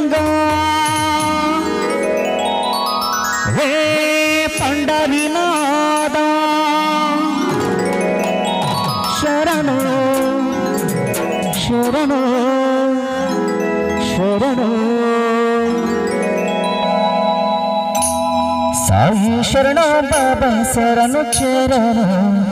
గంగా హే పండరినాద శరణు శరణు శరణు సాయి శరణు బాబా శరణు చరణు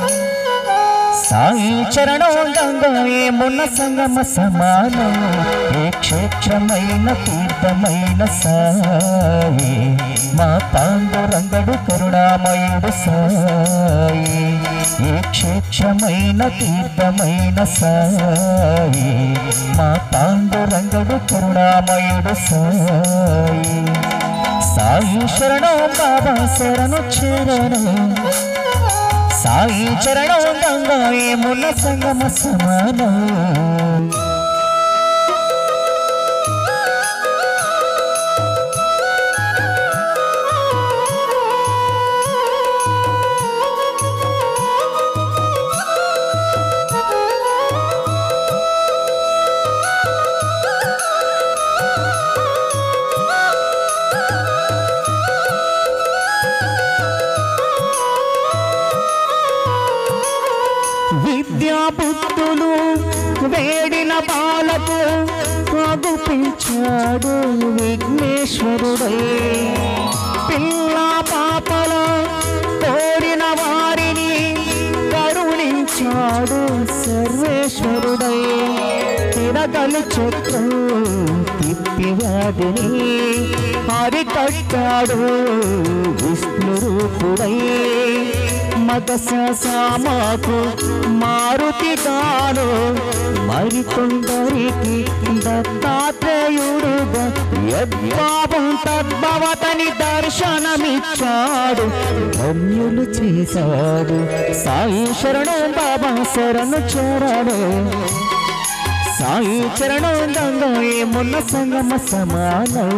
సాయి చరణం గంగా ఏమున్న సంగమ సమానం ఏ క్షేత్రమైన తీర్థమైన సాయి మా పాండురంగడు కరుణామయుడు సాయి ఏ క్షేత్రమైన తీర్థమైన సాయి మా పాండురంగడు కరుణామయుడు సాయి సాయి శరణం బాబా శరణు చరణం సాయి చరణం గంగా ఏమున్న సంగమ సమానం విద్యా బుద్ధులు వేడిన బాలకు అగుపించాడు విఘ్నేశ్వరుడై పిల్ల పాపల కోరిన వారిని కరుణించాడు సర్వేశ్వరుడై తిరగలు చక్రం తిప్పివాదిని హరికట్టాడు విష్ణు రూపుడై మగసామాకు మారుతి గాను మరికొందరికి దత్తాత్రేయుడుగా యద్భావం తద్భవతని దర్శనమిచ్చాడు ధన్యులు చేశాడు సాయి శరణం బాబా శరణు చరణు సాయి చరణం గంగా ఏమున్న సంగమ సమానం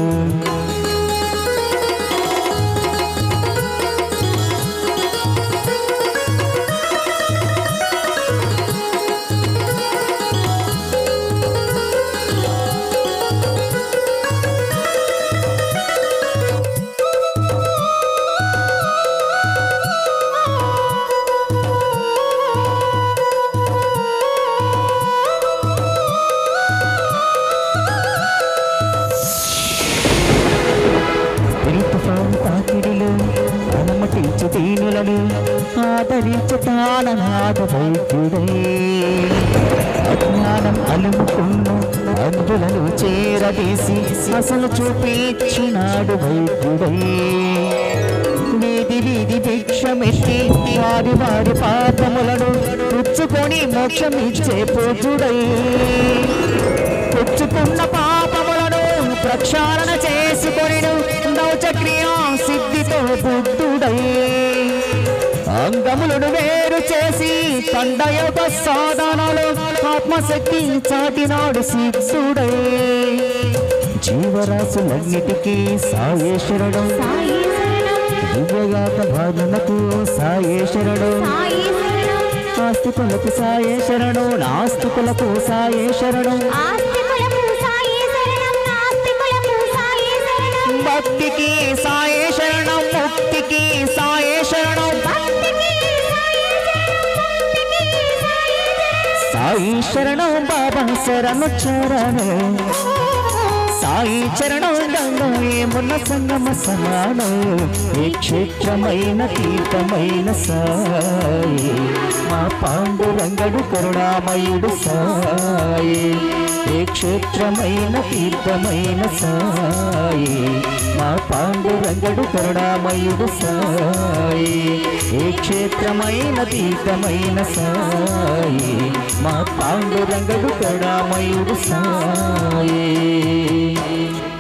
తుఫాను తాకిడిలు అనుమతించు దీనులను ఆదరించు తాననాద వైద్యుడై అజ్ఞానం అలుముకున్న అందులను చేరదీసి అసలు చూపించినాడు వైద్యుడై వీధి వీధి భిక్షమెత్తి వారి వారి పాపములను పుచ్చుకొని మోక్షమిచ్చే పూజుడై పుచ్చుకున్న పాపములను ప్రక్షాళన చేసుకొని నౌచక్రియా సిద్ధితో బుద్ధుడై అంగములను వేరు చేసి తండయొక సాధనలు ఆత్మశక్తి చాటినాడు సిద్ధుడై జీవరాశులన్నిటికీ సాయేశ్వరుడు సాయి శరణం దివ్యగాత భావనకు సాయేశ్వరుడు సాయి శరణం ఆస్తికులకు సాయేశ్వరుడు నాస్తికులకు సాయేశ్వరుడు ఆస్తికులకు సాయి శరణం నాస్తికులకు సాయి శరణం భక్తికి సాయే శరణం ముక్తికి సాయే శరణం భక్తికి సాయి శరణం భక్తికి సాయి సాయి శరణం శరణం బాబా శరణు చరణు సాయి చరణం గంగా ఏమున్న సంగమ సమానం ఏ క్షేత్రమైన తీర్థమైన సాయి మా పాండురంగడు కరుణామయుడు సాయి ఏ క్షేత్రమైన తీర్థమైన సాయి మా పాండురంగడు కరుణామయుడు సాయి ఏ క్షేత్రమైన తీర్థమైన సాయి మా పాండురంగడు కరుణామయుడు సాయి